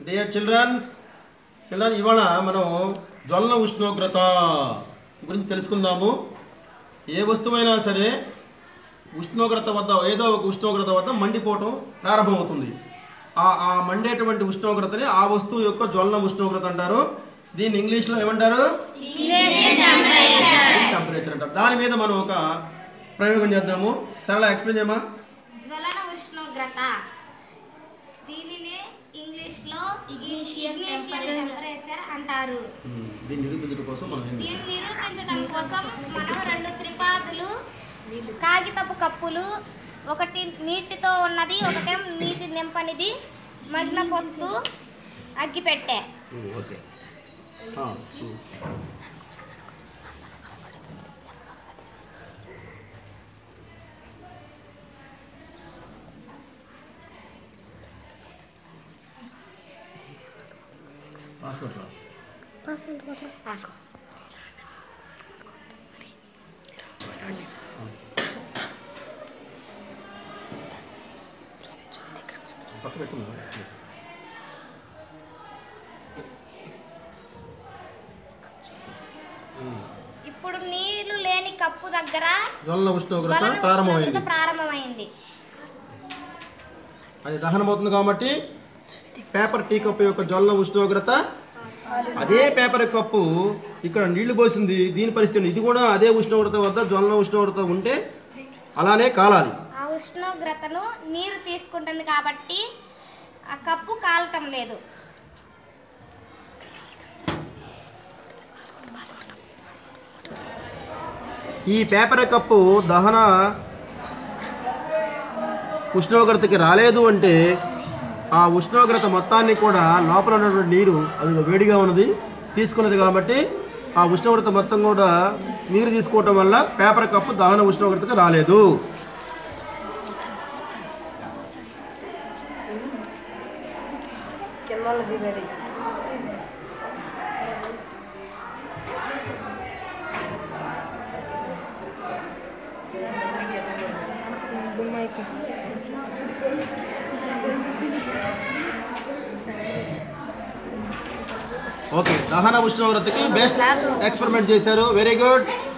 Dear children's children ఇవాళ మనం జ్వలన ఉష్ణోగ్రత గురించి తెలుసుకుందాము ఏ వస్తువైనా సరే ఉష్ణోగ్రత వద్ద ఏదో ఒక ఉష్ణోగ్రత వద్ద మండిపోవటం ప్రారంభమవుతుంది ఆ ఆ మండేటువంటి ఉష్ణోగ్రతని ఆ వస్తువు యొక్క జ్వలన ఉష్ణోగ్రత అంటారు దీన్ని ఇంగ్లీష్లో ఏమంటారు టెంపరేచర్ అంటారు దాని మీద మనం ఒక ప్రయోగం చేద్దాము సరళ ఎక్స్ప్లెయిన్ చేయమా జ్వలన ఉష్ణోగ్రత దీనిని ఇంగ్లీష్ లో ఇగ్నిషియన్ టెంపరేచర్ అంటారు దీన్ని నిరూపించడం కోసం మనం ఏం చేస్తాం? దీన్ని నిరూపించడం కోసం మనం రెండు త్రిపాదులు కాగితపు కప్పులు ఒకటి నీటితో ఉన్నది ఒకటేం నీటి నింపనిది మగ్న పొత్తు అగ్గి పెట్టే ఉమ్, ఓకే ఆ, ఉమ్. పాస్వర్డ్ రా పక్క పెట్టున్నా ఇప్పుడు నీళ్లు లేని కప్పు దగ్గర జ్వలన ఉష్ణోగ్రత జ్వలన ఉష్ణోగ్రత ప్రారంభమైంది ప్రారంభమైంది అది దహనమవుతుంది కాబట్టి పేపర్ టీ కప్పు యొక్క జ్వలన ఉష్ణోగ్రత అదే పేపర్ కప్పు ఇక్కడ నీళ్లు పోసింది దీని పరిస్థితి ఇది కూడా అదే ఉష్ణోగ్రత వద్ద జ్వలన ఉష్ణోగ్రత ఉంటే అలానే కాలాలి ఆ ఉష్ణోగ్రతను నీరు తీసుకుంటుంది కాబట్టి ఆ కప్పు కాలటం లేదు ఈ పేపర్ కప్పు దహన ఉష్ణోగ్రతకి రాలేదు అంటే ఆ ఉష్ణోగ్రత మొత్తాన్ని కూడా లోపల ఉన్నటువంటి నీరు అది వేడిగా ఉన్నది తీసుకున్నది కాబట్టి ఆ ఉష్ణోగ్రత మొత్తం కూడా నీరు తీసుకోవటం వల్ల పేపర్ కప్పు దహన ఉష్ణోగ్రతకి రాలేదు ఓకే దహన ఉష్ణోగ్రతకి బెస్ట్ ఎక్స్పెరిమెంట్ చేశారు వెరీ గుడ్